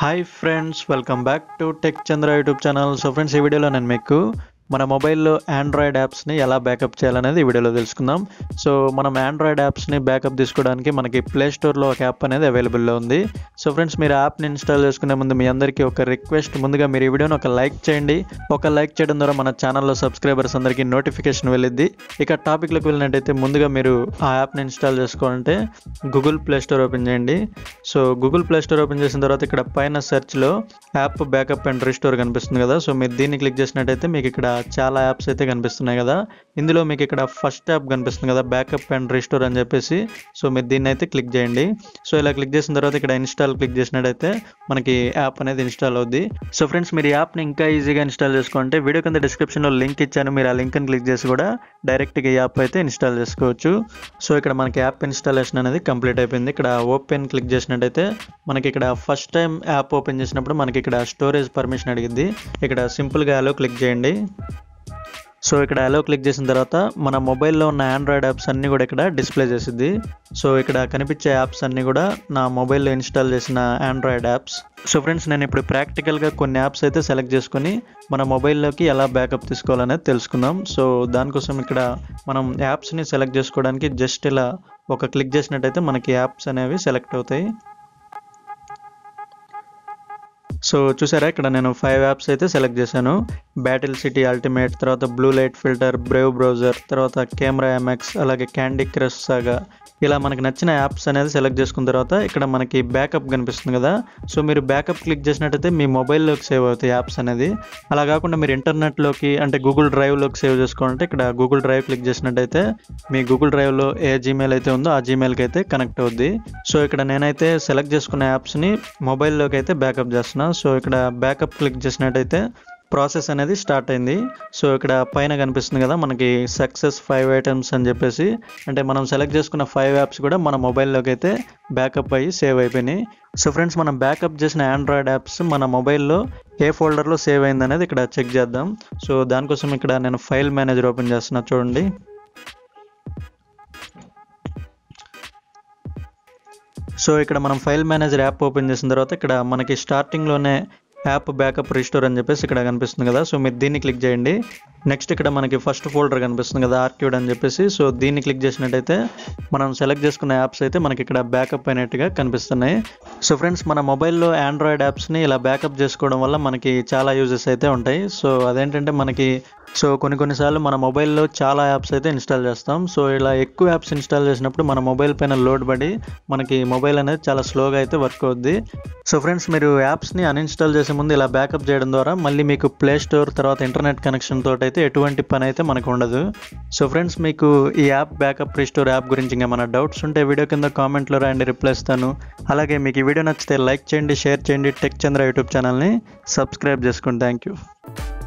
hi friends welcome back to tech Chandra YouTube channel so friends ఈ వీడియోలో నేను మీకు మన మొబైల్లో ఆండ్రాయిడ్ యాప్స్ని ఎలా బ్యాకప్ చేయాలనేది ఈ వీడియోలో తెలుసుకుందాం సో మనం ఆండ్రాయిడ్ యాప్స్ని బ్యాకప్ తీసుకోవడానికి మనకి ప్లే స్టోర్లో ఒక యాప్ అనేది అవైలబుల్లో ఉంది సో ఫ్రెండ్స్ మీరు యాప్ని ఇన్స్టాల్ చేసుకునే ముందు మీ అందరికీ ఒక రిక్వెస్ట్ ముందుగా మీరు ఈ వీడియోని ఒక లైక్ చేయండి ఒక లైక్ చేయడం ద్వారా మన ఛానల్లో సబ్స్క్రైబర్స్ అందరికీ నోటిఫికేషన్ వెళ్ళిద్ది ఇక టాపిక్లోకి వెళ్ళినట్టయితే ముందుగా మీరు ఆ యాప్ని ఇన్స్టాల్ చేసుకోవాలంటే గూగుల్ ప్లే స్టోర్ ఓపెన్ చేయండి so Google Play Store open చేసిన తర్వాత ఇక్కడ పైన సెర్చ్లో యాప్ బ్యాకప్ అండ్ రీస్టోర్ కనిపిస్తుంది కదా సో మీరు దీన్ని క్లిక్ చేసినట్టయితే మీకు ఇక్కడ చాలా యాప్స్ అయితే కనిపిస్తున్నాయి కదా ఇందులో మీకు ఇక్కడ ఫస్ట్ యాప్ కనిపిస్తుంది కదా బ్యాకప్ అండ్ రీస్టోర్ అని చెప్పేసి సో మీరు దీన్ని అయితే క్లిక్ చేయండి సో ఇలా క్లిక్ చేసిన తర్వాత ఇక్కడ ఇన్స్టాల్ క్లిక్ చేసినట్టయితే మనకి యాప్ అనేది ఇన్స్టాల్ అవుద్ది సో ఫ్రెండ్స్ మీరు ఈ యాప్ని ఇంకా ఈజీగా ఇన్స్టాల్ చేసుకోంటే వీడియో కింద డిస్క్రిప్షన్లో లింక్ ఇచ్చాను మీరు ఆ లింక్ని క్లిక్ చేసి కూడా డైరెక్ట్గా ఈ యాప్ అయితే ఇన్స్టాల్ చేసుకోవచ్చు సో ఇక్కడ మనకి యాప్ ఇన్స్టాలేషన్ అనేది కంప్లీట్ అయిపోయింది ఇక్కడ ఓపెన్ క్లిక్ చేసినట్టయితే మనకి ఇక్కడ ఫస్ట్ టైం యాప్ ఓపెన్ చేసినప్పుడు మనకి ఇక్కడ స్టోరేజ్ పర్మిషన్ అడిగింది ఇక్కడ సింపుల్గా అలో క్లిక్ చేయండి సో ఇక్కడ అలో క్లిక్ చేసిన తర్వాత మన మొబైల్లో ఉన్న ఆండ్రాయిడ్ యాప్స్ అన్నీ కూడా ఇక్కడ డిస్ప్లే చేసిద్ది సో ఇక్కడ కనిపించే యాప్స్ అన్నీ కూడా నా మొబైల్లో ఇన్స్టాల్ చేసిన ఆండ్రాయిడ్ యాప్స్ సో ఫ్రెండ్స్ నేను ఇప్పుడు ప్రాక్టికల్గా కొన్ని యాప్స్ అయితే సెలెక్ట్ చేసుకొని మన మొబైల్లోకి ఎలా బ్యాకప్ తీసుకోవాలనేది తెలుసుకుందాం సో దానికోసం ఇక్కడ మనం యాప్స్ని సెలెక్ట్ చేసుకోవడానికి జస్ట్ ఇలా ఒక క్లిక్ చేసినట్టయితే మనకి యాప్స్ అనేవి సెలెక్ట్ అవుతాయి సో చూసారా ఇక్కడ నేను ఫైవ్ యాప్స్ అయితే సెలెక్ట్ చేశాను బ్యాటిల్ సిటీ అల్టిమేట్ తర్వాత Blue Light Filter Brave Browser తర్వాత కెమెరా ఎంఎక్స్ అలాగే క్యాండీ క్రష్ సాగా ఇలా మనకి నచ్చిన యాప్స్ అనేది సెలెక్ట్ చేసుకున్న తర్వాత ఇక్కడ మనకి బ్యాకప్ కనిపిస్తుంది కదా సో మీరు బ్యాకప్ క్లిక్ చేసినట్టయితే మీ మొబైల్లోకి సేవ్ అవుతాయి యాప్స్ అనేది అలా కాకుండా మీరు ఇంటర్నెట్లోకి అంటే గూగుల్ డ్రైవ్లోకి సేవ్ చేసుకోవాలంటే ఇక్కడ గూగుల్ డ్రైవ్ క్లిక్ చేసినట్టయితే మీ గూగుల్ డ్రైవ్లో ఏ జీమెయిల్ అయితే ఉందో ఆ జీమెయిల్కి అయితే కనెక్ట్ అవుద్ది సో ఇక్కడ నేనైతే సెలెక్ట్ చేసుకున్న యాప్స్ని మొబైల్లోకి అయితే బ్యాకప్ చేస్తున్నా సో ఇక్కడ బ్యాకప్ క్లిక్ చేసినట్టయితే ప్రాసెస్ అనేది స్టార్ట్ అయింది సో ఇక్కడ పైన కనిపిస్తుంది కదా మనకి సక్సెస్ ఫైవ్ ఐటమ్స్ అని చెప్పేసి అంటే మనం సెలెక్ట్ చేసుకున్న ఫైవ్ యాప్స్ కూడా మన మొబైల్లోకి అయితే బ్యాకప్ అయ్యి సేవ్ అయిపోయినాయి సో ఫ్రెండ్స్ మనం బ్యాకప్ చేసిన ఆండ్రాయిడ్ యాప్స్ మన మొబైల్లో ఏ ఫోల్డర్లో సేవ్ అయింది అనేది ఇక్కడ చెక్ చేద్దాం సో దానికోసం ఇక్కడ నేను ఫైల్ మేనేజర్ ఓపెన్ చేస్తున్నా చూడండి సో ఇక్కడ మనం ఫైల్ మేనేజర్ యాప్ ఓపెన్ చేసిన తర్వాత ఇక్కడ మనకి స్టార్టింగ్లోనే యాప్ బ్యాకప్ రిస్టోర్ అని చెప్పేసి ఇక్కడ కనిపిస్తుంది కదా సో మీరు దీన్ని క్లిక్ చేయండి నెక్స్ట్ ఇక్కడ మనకి ఫస్ట్ ఫోల్డర్ కనిపిస్తుంది కదా ఆర్క్యూడ్ అని చెప్పేసి సో దీన్ని క్లిక్ చేసినట్టయితే మనం సెలెక్ట్ చేసుకున్న యాప్స్ అయితే మనకి ఇక్కడ బ్యాకప్ అయినట్టుగా కనిపిస్తున్నాయి సో ఫ్రెండ్స్ మన మొబైల్లో ఆండ్రాయిడ్ యాప్స్ని ఇలా బ్యాకప్ చేసుకోవడం వల్ల మనకి చాలా యూజెస్ అయితే ఉంటాయి సో అదేంటంటే మనకి సో కొన్ని కొన్నిసార్లు మన మొబైల్లో చాలా యాప్స్ అయితే ఇన్స్టాల్ చేస్తాం సో ఇలా ఎక్కువ యాప్స్ ఇన్స్టాల్ చేసినప్పుడు మన మొబైల్ పైన లోడ్ పడి మనకి మొబైల్ అనేది చాలా స్లోగా అయితే వర్క్ అవుద్ది సో ఫ్రెండ్స్ మీరు యాప్స్ని అన్ఇన్స్టాల్ చేసే ముందు ఇలా బ్యాకప్ చేయడం ద్వారా మళ్ళీ మీకు ప్లే స్టోర్ తర్వాత ఇంటర్నెట్ కనెక్షన్ తోటి అయితే ఎటువంటి పని అయితే మనకు ఉండదు సో ఫ్రెండ్స్ మీకు ఈ యాప్ బ్యాకప్ రిస్టోర్ యాప్ గురించి ఇంకేమైనా డౌట్స్ ఉంటే వీడియో కింద కామెంట్లో రాయండి రిప్లై ఇస్తాను అలాగే మీకు ఈ వీడియో నచ్చితే లైక్ చేయండి షేర్ చేయండి టెక్ చంద్ర యూట్యూబ్ ఛానల్ని సబ్స్క్రైబ్ చేసుకోండి థ్యాంక్ యూ